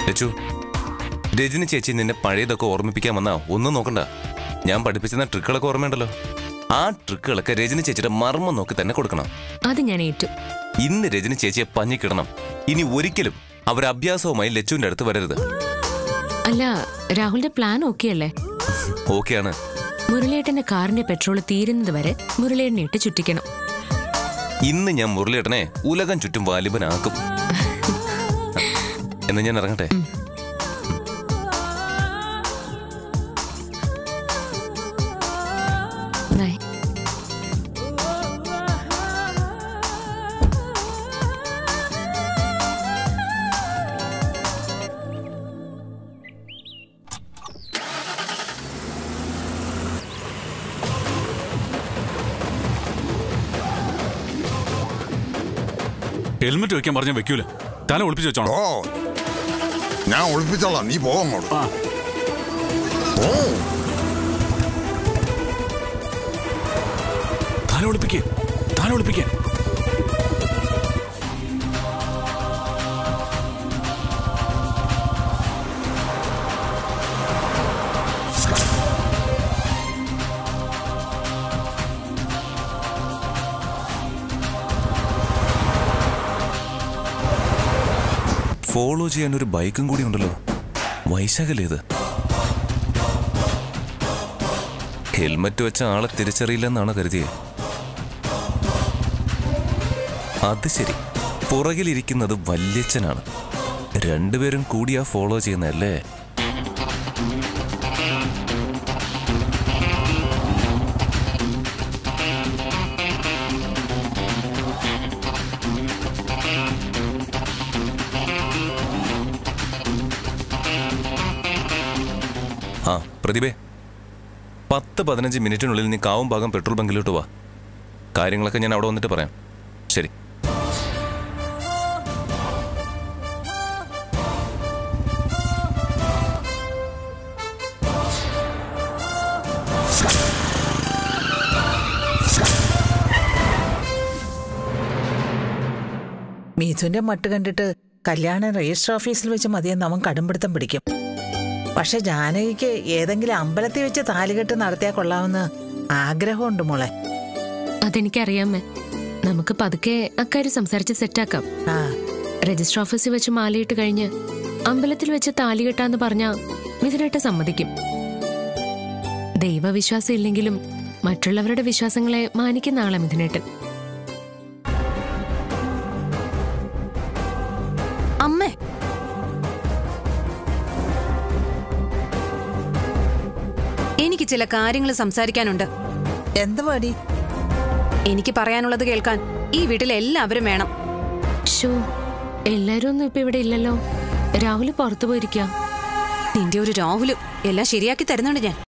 ലച്ചു രജനി ചേച്ചി നിന്നെ പഴയതൊക്കെ ഓർമ്മിപ്പിക്കാൻ വന്നാ ഒന്നും നോക്കണ്ട ഞാൻ പഠിപ്പിച്ചിരുന്ന ട്രിക്കുകളൊക്കെ ഓർമ്മയുണ്ടല്ലോ ആ ട്രിക്കുകളൊക്കെ രജനി ചേച്ചിയുടെ മർമ്മം നോക്കി തന്നെ കൊടുക്കണം അത് ഞാൻ ഏറ്റു ഇന്ന് രജനി ചേച്ചിയെ പഞ്ഞിക്കിടണം ഇനി ഒരിക്കലും അവർ അഭ്യാസവുമായി ലച്ചുവിന്റെ അടുത്ത് വരരുത് അല്ല രാഹുലിന്റെ പ്ലാൻ ഓക്കെ അല്ലേ ഓക്കെയാണ് മുരളിയേട്ടന്റെ കാറിന്റെ പെട്രോൾ തീരുന്നത് വരെ മുരളിയേട്ടനെ ഇട്ട് ചുറ്റിക്കണം ഇന്ന് ഞാൻ മുരളിയേട്ടനെ ഉലകം ചുറ്റും വാലിബനാക്കും എന്ന് ഞാൻ ഇറങ്ങട്ടെ ബൈ ഹെൽമെറ്റ് വെക്കാൻ പറഞ്ഞ വെക്കൂല തല ഒളിപ്പിച്ച് വെച്ചോണം ഓ ഞാൻ ഒളിപ്പിച്ചോളാം നീ പോവാ അങ്ങോട്ട് ആ. ഓ തല ഒളിപ്പിക്കേ തല ഒളിപ്പിക്കേ ഫോളോ ചെയ്യാൻ ഒരു ബൈക്കും കൂടി ഉണ്ടല്ലോ വൈശാഖലേത് ഹെൽമറ്റ് വെച്ച ആളെ തിരിച്ചറിയില്ലെന്നാണ് കരുതിയത് അത് ശരി പുറകിലിരിക്കുന്നത് വല്യച്ഛനാണ് രണ്ടുപേരും കൂടിയാ ഫോളോ ചെയ്യുന്നതല്ലേ ആ പ്രതിഭേ പത്ത് പതിനഞ്ച് മിനിറ്റിനുള്ളിൽ നീ കാവും ഭാഗം പെട്രോൾ ബങ്കിലോട്ട് വാ കാര്യങ്ങളൊക്കെ ഞാൻ അവിടെ വന്നിട്ട് പറയാം ശരി മീഥുന്റെ മട്ട് കണ്ടിട്ട് കല്യാണം രജിസ്റ്റർ ഓഫീസിൽ വെച്ച് മതിയെന്ന് അവൻ കടുംപിടുത്തം പിടിക്കും പക്ഷെ ജാനകിക്ക് ഏതെങ്കിലും അമ്പലത്തിൽ വെച്ച് താലികെട്ട് നടത്തിയാൽ കൊള്ളാമെന്ന് ആഗ്രഹമുണ്ട് മോളെ അതെനിക്കറിയാമേ നമുക്ക് പതുക്കെ അക്കാര്യം സംസാരിച്ച് സെറ്റാക്കാം ആ രജിസ്റ്റർ ഓഫീസിൽ വെച്ച് മാലയിട്ട് കഴിഞ്ഞ് അമ്പലത്തിൽ വെച്ച് താലി കെട്ടാന്ന് പറഞ്ഞാ മിഥുനേട്ട സമ്മതിക്കും ദൈവവിശ്വാസം ഇല്ലെങ്കിലും മറ്റുള്ളവരുടെ വിശ്വാസങ്ങളെ മാനിക്കുന്ന ആളെ മിഥുനേട്ടൻ അമ്മേ എനിക്ക് ചില കാര്യങ്ങൾ സംസാരിക്കാനുണ്ട് എന്ത് പാടി എനിക്ക് പറയാനുള്ളത് കേൾക്കാൻ ഈ വീട്ടിൽ എല്ലാവരും വേണം ഷോ എല്ലാരും ഒന്നും ഇപ്പൊ ഇവിടെ ഇല്ലല്ലോ രാഹുല് പുറത്തു പോയിരിക്കാം നിന്റെ ഒരു രാഹുല് എല്ലാം ശരിയാക്കി തരുന്നുണ്ട് ഞാൻ